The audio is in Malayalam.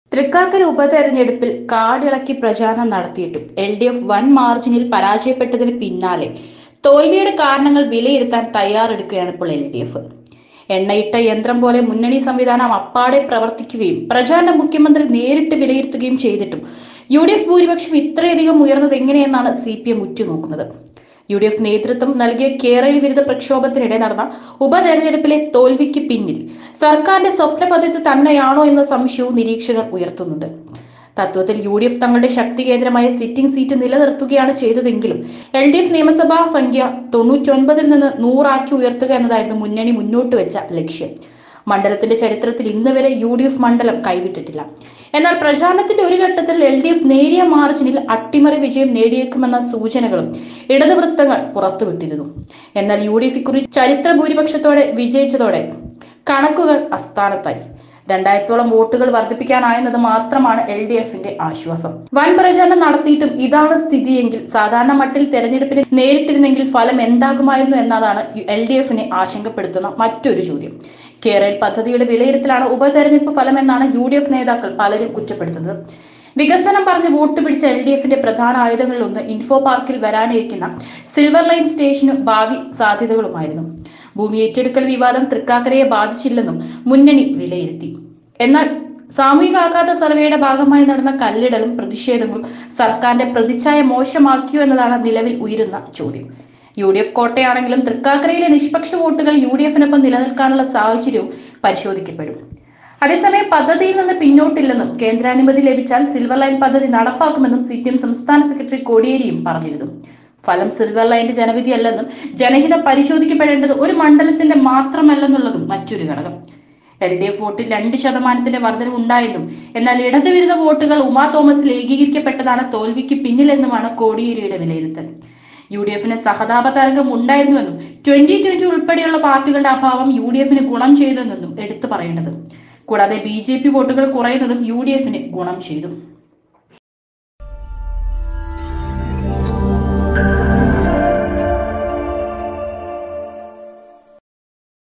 തൃക്കാക്കര ഉപതെരഞ്ഞെടുപ്പിൽ കാടിളക്കി പ്രചാരണം നടത്തിയിട്ടും എൽ ഡി എഫ് വൻ മാർജിനിൽ പരാജയപ്പെട്ടതിന് പിന്നാലെ തോൽവിയുടെ കാരണങ്ങൾ വിലയിരുത്താൻ തയ്യാറെടുക്കുകയാണ് ഇപ്പോൾ എൽ ഡി എഫ് എണ്ണയിട്ട യന്ത്രം പോലെ മുന്നണി സംവിധാനം അപ്പാടെ പ്രവർത്തിക്കുകയും പ്രചാരണ മുഖ്യമന്ത്രി നേരിട്ട് വിലയിരുത്തുകയും ചെയ്തിട്ടും യു ഡി എഫ് ഭൂരിപക്ഷം ഇത്രയധികം ഉയർന്നത് എങ്ങനെയെന്നാണ് സി പി എം ഉറ്റുനോക്കുന്നത് യു ഡി എഫ് നേതൃത്വം നൽകിയ കേരള വിരുദ്ധ പ്രക്ഷോഭത്തിനിടെ നടന്ന ഉപതെരഞ്ഞെടുപ്പിലെ തോൽവിക്ക് പിന്നിൽ സർക്കാരിന്റെ സ്വപ്ന പദ്ധതി തന്നെയാണോ എന്ന സംശയവും നിരീക്ഷകർ ഉയർത്തുന്നുണ്ട് തത്വത്തിൽ യു ഡി എഫ് തങ്ങളുടെ ശക്തി കേന്ദ്രമായ സിറ്റിംഗ് സീറ്റ് നിലനിർത്തുകയാണ് ചെയ്തതെങ്കിലും എൽ ഡി എഫ് നിയമസഭാ സംഖ്യ തൊണ്ണൂറ്റൊൻപതിൽ നിന്ന് നൂറാക്കി ഉയർത്തുക എന്നതായിരുന്നു മുന്നണി മുന്നോട്ട് വെച്ച ലക്ഷ്യം മണ്ഡലത്തിന്റെ ചരിത്രത്തിൽ ഇന്ന് വരെ യു ഡി എഫ് മണ്ഡലം കൈവിട്ടിട്ടില്ല എന്നാൽ പ്രചാരണത്തിന്റെ ഒരു ഘട്ടത്തിൽ എൽ ഡി എഫ് നേരിയ മാർജിനിൽ അട്ടിമറി വിജയം നേടിയേക്കുമെന്ന സൂചനകളും ഇടതുവൃത്തങ്ങൾ പുറത്തുവിട്ടിരുന്നു എന്നാൽ യു ഡി എഫ് ഇക്കുറി ചരിത്ര ഭൂരിപക്ഷത്തോടെ വിജയിച്ചതോടെ കണക്കുകൾ അസ്ഥാനത്തായി രണ്ടായിരത്തോളം വോട്ടുകൾ വർദ്ധിപ്പിക്കാനായെന്നത് മാത്രമാണ് എൽ ഡി എഫിന്റെ ആശ്വാസം വൻ പ്രചാരണം നടത്തിയിട്ടും ഇതാണ് സ്ഥിതിയെങ്കിൽ സാധാരണ മട്ടിൽ തെരഞ്ഞെടുപ്പിന് നേരിട്ടിരുന്നെങ്കിൽ ഫലം എന്താകുമായിരുന്നു എന്നതാണ് എൽ ഡി എഫിനെ ആശങ്കപ്പെടുത്തുന്ന മറ്റൊരു ചോദ്യം കേരള പദ്ധതിയുടെ വിലയിരുത്തലാണ് ഉപതെരഞ്ഞെടുപ്പ് ഫലം എന്നാണ് യു ഡി എഫ് നേതാക്കൾ പലരും കുറ്റപ്പെടുത്തുന്നത് വികസനം പറഞ്ഞ് വോട്ട് പിടിച്ച എൽ ഡി എഫിന്റെ പ്രധാന ആയുധങ്ങളിലൊന്ന് ഇൻഫോ പാർക്കിൽ വരാനിരിക്കുന്ന സിൽവർ ലൈൻ സ്റ്റേഷനും ഭാവി സാധ്യതകളുമായിരുന്നു ഭൂമി ഏറ്റെടുക്കൽ വിവാദം തൃക്കാക്കരയെ ബാധിച്ചില്ലെന്നും മുന്നണി വിലയിരുത്തി എന്നാൽ സാമൂഹിക ആഘാത സർവേയുടെ ഭാഗമായി നടന്ന കല്ലിടലും പ്രതിഷേധങ്ങളും സർക്കാരിന്റെ പ്രതിച്ഛായ മോശമാക്കിയോ എന്നതാണ് നിലവിൽ ഉയരുന്ന ചോദ്യം യു ഡി എഫ് കോട്ടയാണെങ്കിലും തൃക്കാക്കരയിലെ നിഷ്പക്ഷ വോട്ടുകൾ യു ഡി എഫിനൊപ്പം നിലനിൽക്കാനുള്ള സാഹചര്യവും പരിശോധിക്കപ്പെടും അതേസമയം പദ്ധതിയിൽ നിന്ന് പിന്നോട്ടില്ലെന്നും കേന്ദ്രാനുമതി ലഭിച്ചാൽ സിൽവർ ലൈൻ പദ്ധതി നടപ്പാക്കുമെന്നും സി പി എം സംസ്ഥാന സെക്രട്ടറി കോടിയേരിയും പറഞ്ഞിരുന്നു ഫലം സിൽവർ ലൈന്റെ ജനവിധിയല്ലെന്നും ജനഹിതം പരിശോധിക്കപ്പെടേണ്ടത് ഒരു മണ്ഡലത്തിന്റെ മാത്രമല്ലെന്നുള്ളതും മറ്റൊരു ഘടകം എൽ ഡി എഫ് വോട്ടിൽ രണ്ട് ശതമാനത്തിന്റെ വർധനവ് ഉണ്ടായെന്നും എന്നാൽ ഇടതുവിരുദ്ധ വോട്ടുകൾ ഉമാ തോമസിൽ ഏകീകരിക്കപ്പെട്ടതാണ് തോൽവിക്ക് പിന്നിലെന്നുമാണ് കോടിയേരിയുടെ വിലയിരുത്തൽ യു ഡി എഫിന് സഹതാപ തരംഗം ഉണ്ടായിരുന്നുവെന്നും ട്വന്റി ട്വന്റി ഉൾപ്പെടെയുള്ള പാർട്ടികളുടെ അഭാവം യു ഡി എഫിന് ഗുണം ചെയ്തെന്നും എടുത്തു പറയേണ്ടത് കൂടാതെ ബി ജെ പി വോട്ടുകൾ കുറയുന്നതും യു ഡി എഫിന് ഗുണം ചെയ്തു